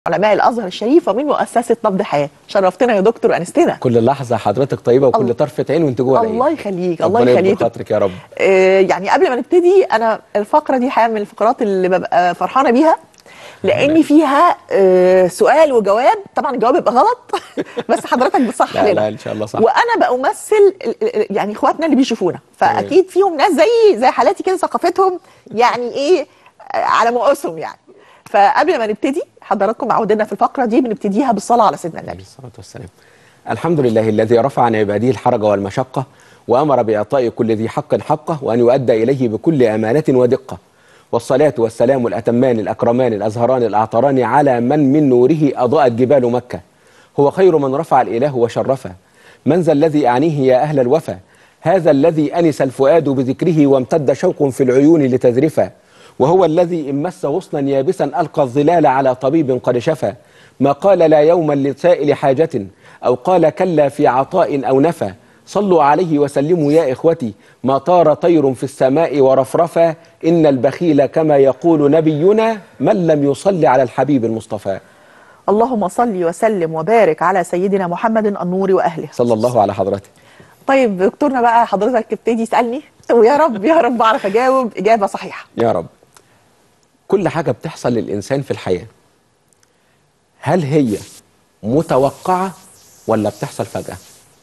علماء الازهر الشريف ومن مؤسسه نبض حياه شرفتنا يا دكتور انستنا كل لحظه حضرتك طيبه وكل الله- طرفه عين وانت جوه العين الله يخليك الله ربنا يكبر يخليك خاطرك يا رب آه، يعني قبل ما نبتدي انا الفقره دي حقيقه من الفقرات اللي ببقى فرحانه بيها لان فيها آه، سؤال وجواب طبعا الجواب يبقى غلط بس حضرتك بتصحح لا لنا لا ان شاء الله صح وانا بمثل ال- ال- يعني اخواتنا اللي بيشوفونا فاكيد فيهم ناس زي زي حالاتي كده ثقافتهم يعني ايه آه، على مقاسهم يعني فقبل ما نبتدي حضراتكم معودنا في الفقره دي بنبتديها بالصلاه على سيدنا عليه النبي الصلاه والسلام الحمد لله الذي رفع عن عباده الحرج والمشقه وامر باعطاء كل ذي حق حقه وان يؤدى اليه بكل امانه ودقه والصلاه والسلام الاتمان الاكرمان الازهران الاعطران على من من نوره اضاءت جبال مكه هو خير من رفع الاله وشرفه من ذا الذي اعنيه يا اهل الوفا هذا الذي انس الفؤاد بذكره وامتد شوق في العيون لتذرفا وهو الذي إن مس غصنا يابسا ألقى الظلال على طبيب قد شفى ما قال لا يوما لسائل حاجة أو قال كلا في عطاء أو نفى صلوا عليه وسلموا يا إخوتي ما طار طير في السماء ورفرفا إن البخيل كما يقول نبينا من لم يصلي على الحبيب المصطفى اللهم صل وسلم وبارك على سيدنا محمد النور واهله صلى الله على حضرته طيب دكتورنا بقى حضرتك ابتدي اسالني ويا رب يا رب اعرف اجاوب اجابه صحيحه يا رب كل حاجة بتحصل للإنسان في الحياة هل هي متوقعة ولا بتحصل فجأة؟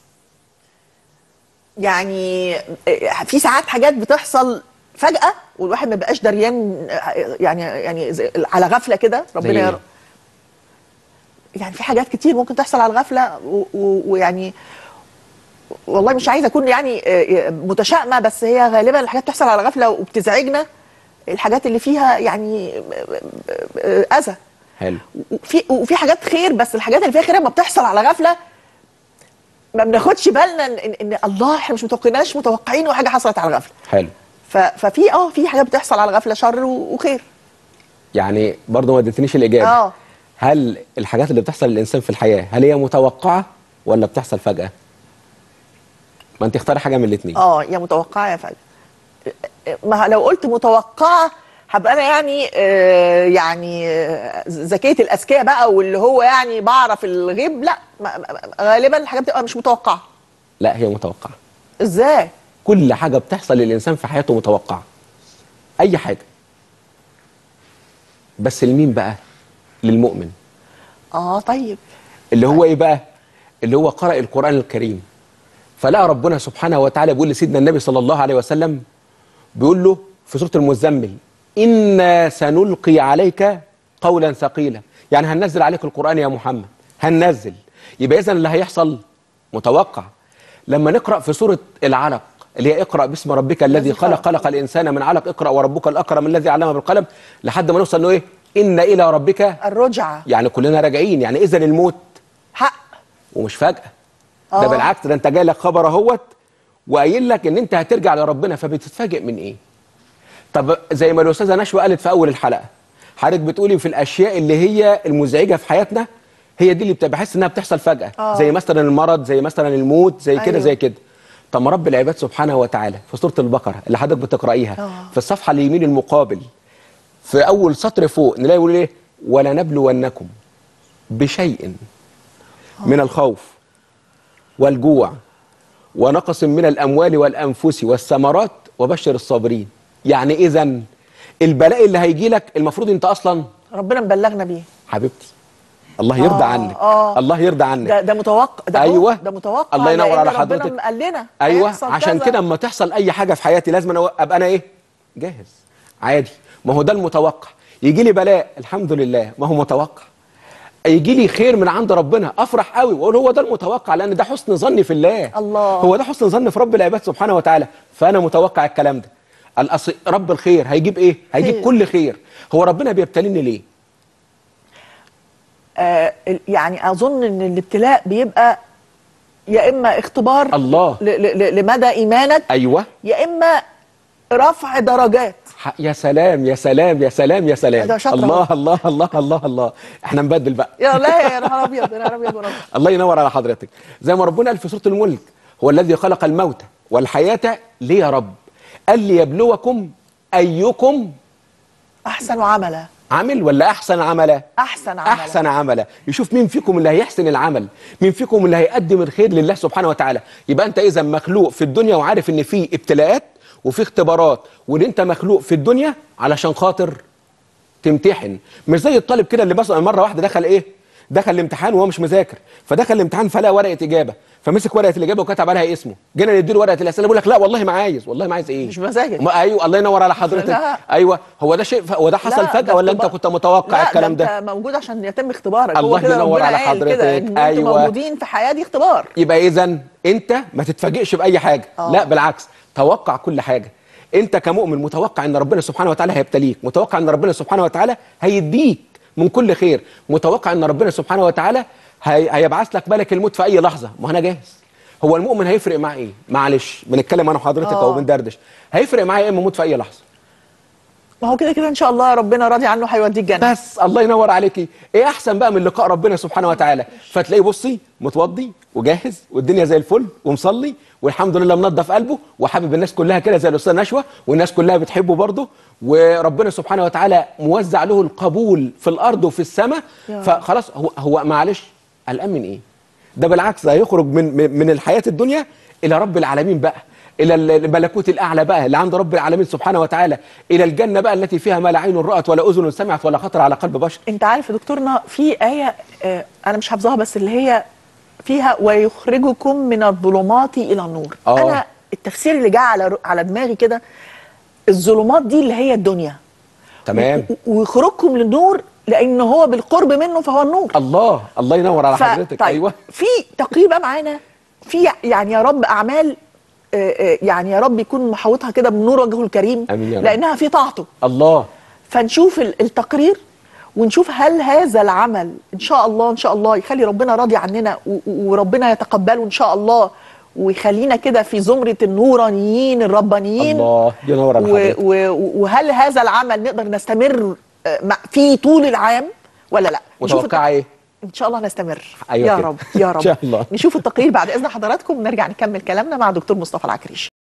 يعني في ساعات حاجات بتحصل فجاه والواحد ما بقاش دريان يعني يعني زي- على غفله كده ربنا زي يا إيه؟ رب يعني في حاجات كتير ممكن تحصل على الغفله و- و- ويعني والله مش عايزه اكون يعني متشائمه بس هي غالبا الحاجات بتحصل على غفله وبتزعجنا الحاجات اللي فيها يعني اذى حلو وفي وفي حاجات خير بس الحاجات اللي فيها خير لما بتحصل على غفله ما بناخدش بالنا ان, إن, إن الله احنا مش متوقعيناش متوقعين وحاجه حصلت على غفله حلو ف- ففي اه في حاجات بتحصل على غفله شر و- وخير يعني برضه ما اديتنيش الإجابة اه هل الحاجات اللي بتحصل للإنسان في الحياة هل هي متوقعة ولا بتحصل فجأة؟ ما أنت اختاري حاجة من الاتنين اه يا متوقعه يا فجأة ما لو قلت متوقعه هبقى انا يعني آه يعني آه، ذكيه الاذكياء بقى واللي هو يعني بعرف الغيب لا ما- ما- غالبا الحاجات بتبقى مش متوقعه لا هي متوقعة ازاي كل حاجة بتحصل للإنسان في حياته متوقعة أي حاجة بس لمين بقى؟ للمؤمن اه طيب اللي هو ايه بقى اللي هو قرأ القرآن الكريم فلقى ربنا سبحانه وتعالى بيقول لسيدنا النبي صلى الله عليه وسلم بيقول له في سورة المزمل إنا سنلقي عليك قولا ثقيلا يعني هننزل عليك القرآن يا محمد هننزل يبقى إذن اللي هيحصل متوقع لما نقرأ في سورة العلق اللي هي اقرأ باسم ربك الذي الذي خلق خلق. خلق الإنسان من علق اقرأ وربك الأكرم الذي علم بالقلم لحد ما نوصل إنه إيه إن إلى ربك الرجعه يعني كلنا راجعين يعني إذن الموت حق ومش فجأة آه. ده بالعكس ده انت جاي لك خبر اهوت وقايل لك ان انت هترجع لربنا فبتتفاجئ من ايه؟ طب زي ما الاستاذه نشوى قالت في اول الحلقه حضرتك بتقولي في الاشياء اللي هي المزعجه في حياتنا هي دي اللي بت- بحس انها بتحصل فجاه آه. زي مثلا المرض زي مثلا الموت زي كده أيوه. زي كده طب ما رب العباد سبحانه وتعالى في سوره البقره اللي حضرتك بتقرايها آه. في الصفحه اليمين المقابل في اول سطر فوق نلاقي يقول ايه ولنبلونكم بشيء من الخوف والجوع ونقص من الأموال والأنفس والثمرات وبشر الصابرين يعني إذا البلاء اللي هيجي لك المفروض أنت أصلا ربنا مبلغنا بيه حبيبتي الله يرضى آه، عنك آه. الله يرضى عنك ده ده متوقع ده هو- أيوة. ده متوقع الله ينور لأن على ربنا حضرتك. قال لنا ايوه هيحصل عشان كذا. كده اما تحصل اي حاجه في حياتي لازم أنا ابقى انا ايه جاهز عادي ما هو ده المتوقع يجي لي بلاء الحمد لله ما هو متوقع يجي لي خير من عند ربنا افرح قوي واقول هو ده المتوقع لان ده حسن ظني في الله الله. هو ده حسن ظن في رب العباد سبحانه وتعالى فانا متوقع الكلام ده الأصل رب الخير هيجيب ايه هيجيب خير. كل خير هو ربنا بيبتليني ليه آه ال- يعني اظن ان الابتلاء بيبقى يا اما اختبار الله. ل- ل- ل- لمدى ايمانك ايوه يا اما رفع درجات ح- يا سلام يا سلام يا سلام يا سلام ده شاطر الله أهو. الله الله الله الله احنا نبدل بقى يا لا يا نهار ابيض يا نهار ابيض ونهار أبيض. الله ينور على حضرتك زي ما ربنا قال في سوره الملك هو الذي خلق الموت والحياه ليه يا رب قال ليبلوكم ايكم احسن عملا عامل ولا احسن عملا احسن عمل احسن عملا يشوف مين فيكم اللي هيحسن العمل مين فيكم اللي هيقدم الخير لله سبحانه وتعالى يبقى انت اذا مخلوق في الدنيا وعارف ان في ابتلاءات وفي اختبارات وان انت مخلوق في الدنيا علشان خاطر تمتحن مش زي الطالب كده اللي مثلا مره واحده دخل ايه دخل الامتحان وهو مش مذاكر فدخل الامتحان فلقى ورقه اجابه فمسك ورقه الاجابه وكتب عليها اسمه جينا نديله ورقه الاسئله بيقول لك لا والله ما عايز والله ما عايز ايه مش مزاجك. ما ايوه الله ينور على حضرتك لا. ايوه هو ده شيء هو ده حصل لا، فجاه ده ولا انت اختبار. كنت متوقع لا الكلام ده ده انت موجود عشان يتم اختبارك الله هو كده ينور ربنا على قال كده حضرتك. ان انتوا أيوة. موجودين في حياه دي اختبار يبقى اذا انت ما تتفاجئش باي حاجه آه. لا بالعكس توقع كل حاجه انت كمؤمن متوقع ان ربنا سبحانه وتعالى هيبتليك متوقع ان ربنا سبحانه وتعالى هيديك من كل خير متوقع ان ربنا سبحانه وتعالى هي... هيبعث لك ملك الموت في اي لحظه ما انا جاهز هو المؤمن هيفرق معاه ايه معلش بنتكلم انا وحضرتك آه. او بندردش هيفرق معايا ايه اما اموت في اي لحظه ما هو كده كده ان شاء الله ربنا راضي عنه هيوديه الجنه بس الله ينور عليكي ايه احسن بقى من لقاء ربنا سبحانه وتعالى فتلاقيه بصي متوضي وجاهز والدنيا زي الفل ومصلي والحمد لله منضف قلبه وحابب الناس كلها كده زي الاستاذ نشوى والناس كلها بتحبه برضه وربنا سبحانه وتعالى موزع له القبول في الارض وفي السماء يا رب. فخلاص هو هو معلش قلقان من ايه ده بالعكس ده هيخرج من من- من الحياه الدنيا الى رب العالمين بقى الى الملكوت الاعلى بقى اللي عند رب العالمين سبحانه وتعالى الى الجنه بقى التي فيها ما لا عين رات ولا اذن سمعت ولا خطر على قلب بشر انت عارف يا دكتورنا في ايه آه انا مش حافظاها بس اللي هي فيها ويخرجكم من الظلمات الى النور آه. انا التفسير اللي جه على على دماغي كده الظلمات دي اللي هي الدنيا تمام و- ويخرجكم للنور لان هو بالقرب منه فهو النور الله الله ينور على ف- حضرتك طيب ايوه في تقرير بقى معانا في يعني يا رب اعمال آه، آه، يعني يا رب يكون محوطها كده بنور وجهه الكريم آمين يا رب. لانها في طاعته الله فنشوف ال- التقرير ونشوف هل هذا العمل ان شاء الله ان شاء الله يخلي ربنا راضي عننا و- و- وربنا يتقبله ان شاء الله ويخلينا كده في زمرة النورانيين الربانيين الله ينور على و- حضرتك و- وهل هذا العمل نقدر نستمر آه، مع- فيه طول العام ولا لا نشوف متوقع ايه ان شاء الله نستمر أيوة يا كده. رب يا إن رب شاء الله. نشوف التقرير بعد اذن حضراتكم ونرجع نكمل كلامنا مع دكتور مصطفى العكريش